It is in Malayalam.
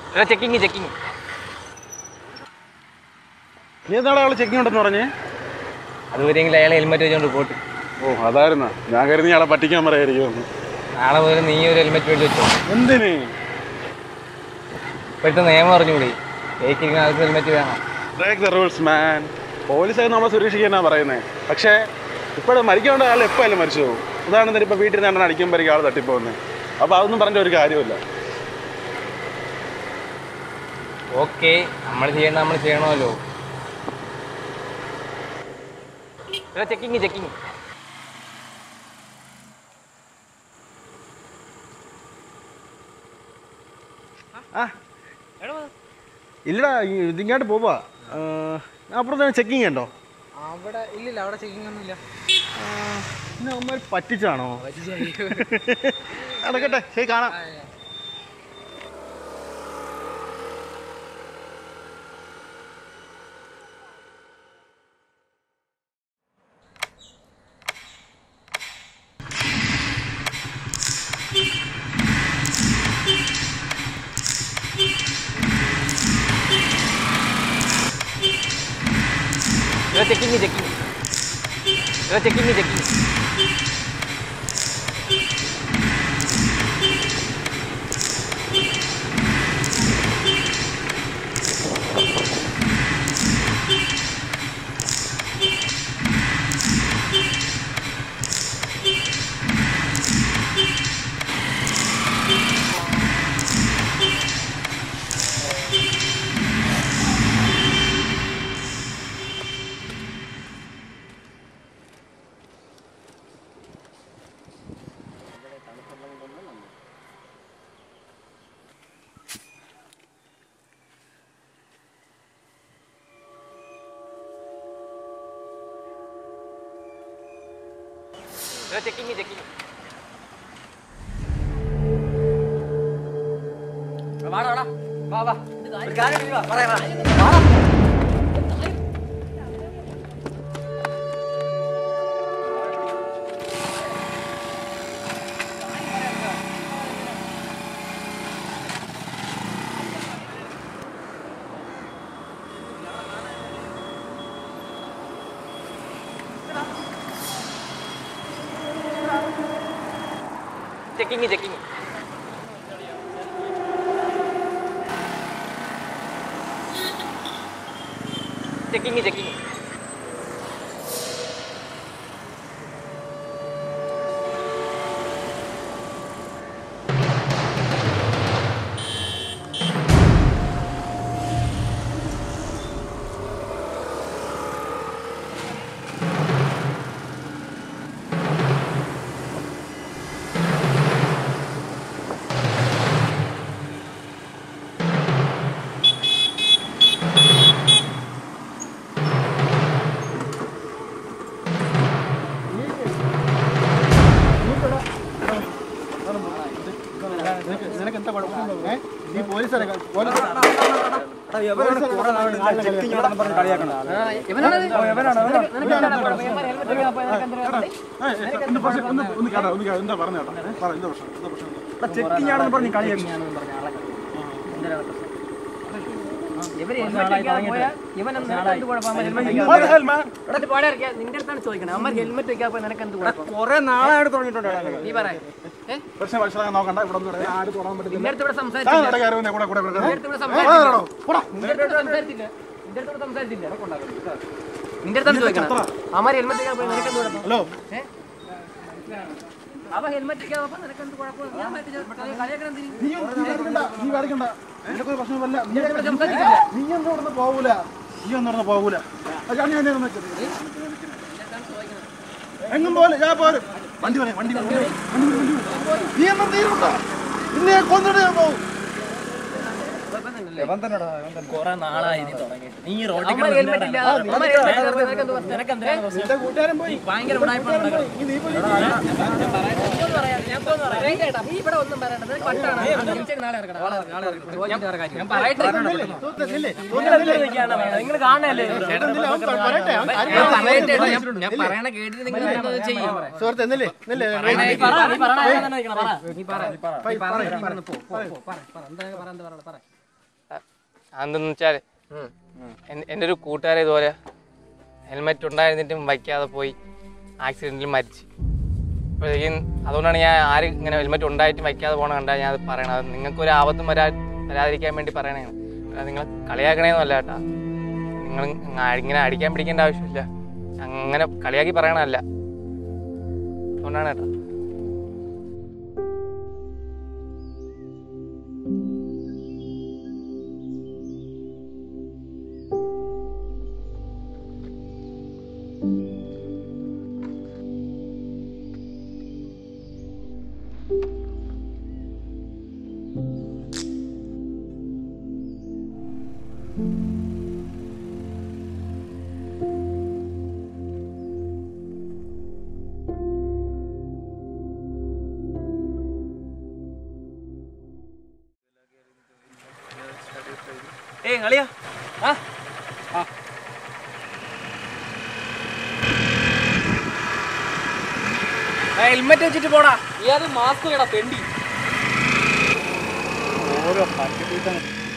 എടാ ചെക്കിങ് ചെക്കിങ് നീ എന്നാളെ അവള് ചെക്കിംഗ് ഉണ്ടെന്ന് പറഞ്ഞേ അതുവരെയെങ്കിലും അയാളെ ഹെൽമെറ്റ് വെച്ചോണ്ട് പോട്ട് ഓ അതായിരുന്ന ഞാൻ കരുതി ആളെ പറ്റിക്കാൻ പറയായിരിക്കും നാളെ മുതൽ നീ ഒരു ഹെൽമെറ്റ് മേടിച്ച് വെച്ചോ എന്തിന് ഇപ്പോഴത്തെ നിയമം അറിഞ്ഞുകൂടി ബൈക്കിരിക്കുന്ന ആൾക്ക് ഹെൽമെറ്റ് വേണം ബ്രേക്ക് ദ റൂൾസ് മാൻ പോലീസൊക്കെ നമ്മളെ സുരക്ഷിക്കാനാ പറയുന്നത് പക്ഷേ ഇപ്പോഴും മരിക്കേണ്ട ആൾ എപ്പോഴായാലും മരിച്ചു പോകും ഉദാഹരണത്തിന് ഇപ്പോൾ വീട്ടിൽ നിന്ന് അടിക്കുമ്പോഴേക്കും ആൾ തട്ടിപ്പോകുന്നത് അപ്പോൾ അതൊന്നും പറഞ്ഞ ഒരു കാര്യമില്ല ഓക്കെ നമ്മൾ ചെയ്യേണ്ട നമ്മൾ ചെയ്യണമല്ലോ എടാ ചെക്കിങ് ചെക്കിങ് ആ ഇല്ലടാ ഈ- ഇതിങ്ങോട്ട് പോവാ അപ്പുറത്ത് ചെക്കിങ് ഉണ്ടോ അവിടെ ഇല്ലില്ല അവിടെ ചെക്കിംഗ് ഒന്നുമില്ല പിന്നെ അമ്മ പറ്റിച്ചാണോ നടക്കട്ടെ ശരി കാണാം എടാ ചെക്കിങ് ചെക്കിങ് എടാ ചെക്കിങ് ചെക്കിങ് എടാ checking checking checking checking checking checking നിനക്ക് എന്താ കുഴപ്പം ഏ? നീ പോലീസ് പോലീസ് ഒന്ന് ഒന്ന് കേട്ടോ ഒന്ന് കേട്ടോ എന്താ പറഞ്ഞ കേട്ടോ ഏ? പറ എന്താ പ്രശ്നം എന്താ പ്രശ്നം ചെക്കിംഗ് ആണെന്ന് പറഞ്ഞ് കളിയാക്കി നിന്റെ അടുത്താണ് ചോദിക്കണേ അമ്മ ഹെൽമെറ്റ് വെക്കാൻ പോയി നിനക്ക് എന്ത് കുഴപ്പം കുറെ നാളായിട്ട് തുടങ്ങിയിട്ടുണ്ട് നീ പറ പ്രശ്നം മനസ്സിലാക്കാൻ നോക്കണ്ട ഇവിടെ ഒന്നും ഇടയിൽ ആരും തൊടാൻ പറ്റില്ല നിന്റെ അടുത്ത് ഇവിടെ ആ, സംസാരിച്ചില്ല ഇവിടെ കയറി വന്നേ, കൂടെ കൂടെ കൂടെ നിന്റെ അടുത്ത് ഇവിടെ ആ, ഇറങ്ങടോ. പോടാ. നിന്റെ അടുത്ത് സംസാരിച്ചില്ല നിന്റെ അടുത്ത് സംസാരിച്ചില്ല നിന്റെ അടുത്താണ് ചോദിക്കണം അമ്മ ഹെൽമെറ്റ് വെക്കാൻ പോയി നിനക്ക് എന്ത് കുഴപ്പം ഹലോ അവ ഹെൽമെറ്റ് വെക്കാൻ പോയപ്പോ നിനക്ക് എന്ത് കുഴപ്പം ഞാൻ മറ്റേ കളിയാക്കണം എന്തിന് നീ ഒന്നും വരക്കണ്ട, നീ വരക്കണ്ട നിനക്കൊരു പ്രശ്നമല്ല നീ ഇവിടെ സംസാരിച്ചില്ല നീ ഒന്നും ഇവിടുന്ന് പോകൂല നീ ഒന്നും ഇവിടുന്ന് പോകൂല അത് ഞാൻ ഞാൻ ഇരുന്ന് വെച്ചത്. എങ്ങും പോലെ ഞാൻ പോരും വണ്ടി വരെ വണ്ടി വരെ, വണ്ടി വരെ, വണ്ടി വരെ, വണ്ടി വരെ. നീ എന്നും തീരുണ്ടോ ഇന്ന് ഞാൻ കൊന്നിട്ട് ഞാൻ പോകും കുറെ നാളായി നീ തുടങ്ങിയിട്ട് നീ റോഡിൽ അമ്മ ഹെൽമെറ്റ് ഇല്ല അമ്മ ഹെൽമെറ്റ് വെക്കാൻ പോയി നിനക്ക് എന്ത് പ്രശ്നം നിന്റെ കൂട്ടുകാരൻ പോയി ഭയങ്കര ഉടായ്പാണ് നീ നീ പോയി ഞാനൊന്ന് പറയാം, ഞാൻ ഇപ്പൊ ഒന്ന് പറയാം. വേഗം കേട്ടോ, നീ ഇവിടെ ഒന്നും പറയണ്ട നിനക്ക് വട്ടാണ് തിരിച്ചേക്ക് നാളെ ഇറക്കണം നാളെ ഇറക്കണം, നാളെ ഇറക്കണം. ചോദിച്ചിട്ട് വേറെ കാര്യം. ഞാൻ പറയട്ടെ നിങ്ങൾ കാണല്ലേ പറയട്ടെ അവൻ കാര്യം ഞാൻ പറയട്ടെ കേട്ടോ, ഞാൻ- ഞാൻ പറയണ കേട്ടിട്ട് നിങ്ങൾ എന്തോ ചെയ്യും സുഹൃത്ത് എന്നല്ലേ എന്നല്ലേ നീ പറ നീ പറ ഞാൻ തന്നെ നിൽക്കണം, പറ നീ പറ നീ പറ നീ പറ നീ ഇരുന്ന് പോ, പോ, പോ, പറ പറ എന്താ പറ എന്താ പറ പറ അതെന്തെന്ന് വെച്ചാൽ എൻ്റെ ഒരു കൂട്ടുകാരെ ഇതുപോലെ ഹെൽമെറ്റ് ഉണ്ടായിരുന്നിട്ടും വയ്ക്കാതെ പോയി ആക്സിഡൻറ്റിൽ മരിച്ചു അപ്പോഴത്തേക്കും അതുകൊണ്ടാണ് ഞാൻ ആര് ഇങ്ങനെ ഹെൽമെറ്റ് ഉണ്ടായിട്ടും വയ്ക്കാതെ പോകണ കണ്ടാൽ ഞാൻ അത് പറയണത് നിങ്ങൾക്കൊരു ആപത്തും വരാ വരാതിരിക്കാൻ വേണ്ടി പറയണതാണ് അല്ലാതെ നിങ്ങൾ കളിയാക്കണേന്നല്ല കേട്ടാ നിങ്ങൾ ഇങ്ങനെ അടിക്കാൻ പിടിക്കേണ്ട ആവശ്യമില്ല അങ്ങനെ കളിയാക്കി പറയണതല്ല അതുകൊണ്ടാണ് കേട്ടോ ഏയ് കളിയാ ആ ഹെൽമെറ്റ് വെച്ചിട്ട് പോടാ ഈ അത് മാസ്ക് കേടാ പെണ്ടി ഓരോ പട്ടി